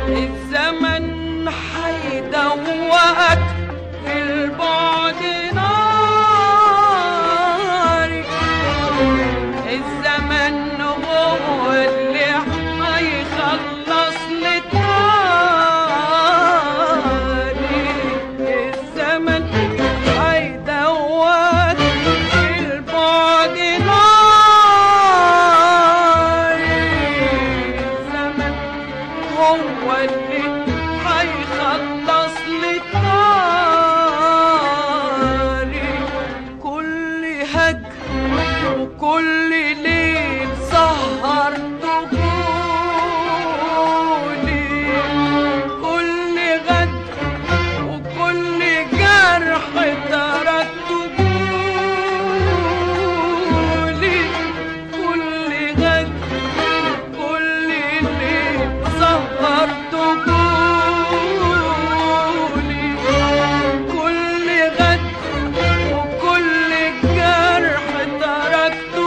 الزمن حيدوقك في البعد ناري الزمن هو اللي هيخلص لي طاري الزمن هيدوقك في البعد ناري الزمن هو اللي هيخلص لي طاري كل هج وكل ليل سهر طفولي كل غد وكل جرح ترتبولي كل غد كل ليل سهر طفولي كل غد وكل جرح تركته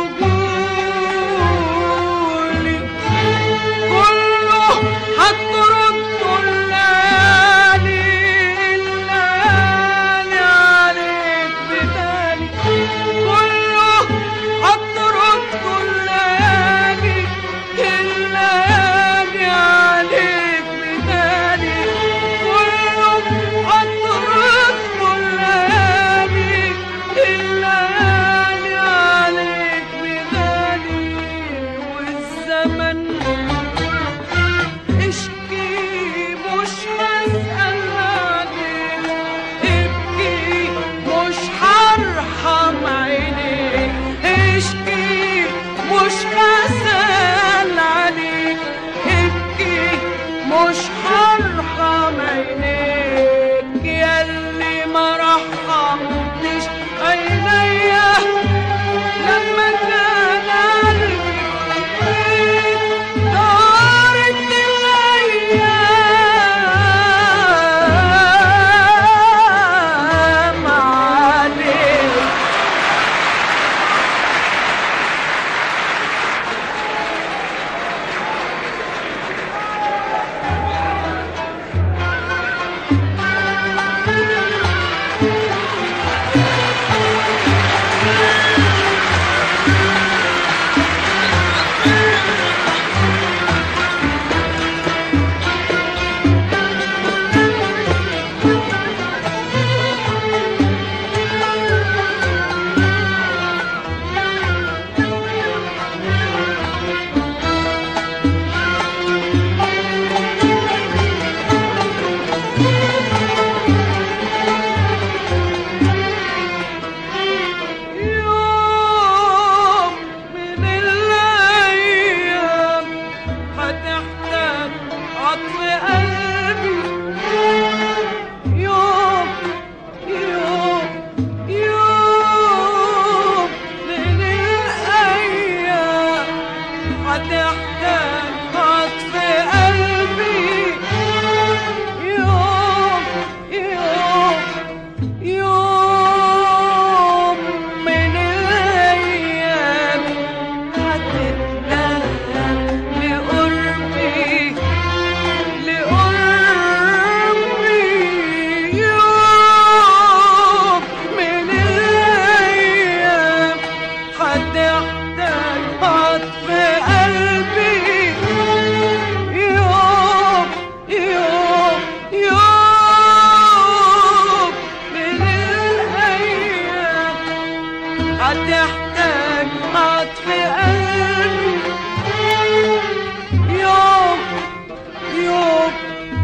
جولي كله هترد الليالي الليالي عليك بدالي كله هترد الليالي الليالي عليك بدالي كله هترد الليالي الليالي عليك بدالي والزمن اشكي مش هسأل عليك ابكي مش هرحم عينيك اشكي مش هسأل عليك ابكي مش هرحم عينيك ياللي ما رحمتش عينيا لما كان قلبي فيك دارت الأيام عليك يوم من الأيام هتحتاج عطف قلبي يوم يوم يوم من الأيام هتحتاج عطف قلبي يوم يوم يوم من الأيام هتتلهى لقربي لقربي يوم من الأيام هتحتاج عطف قلبي يوم يوم يوم من الأيام هتحتاج عطف قلبي يوم يوم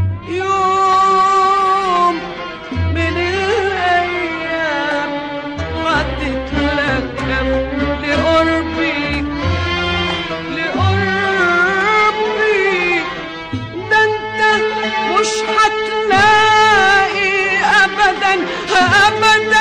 يوم من الأيام هتتلكم لقربي لقربي ده انت مش هتلاقي ابدا ابدا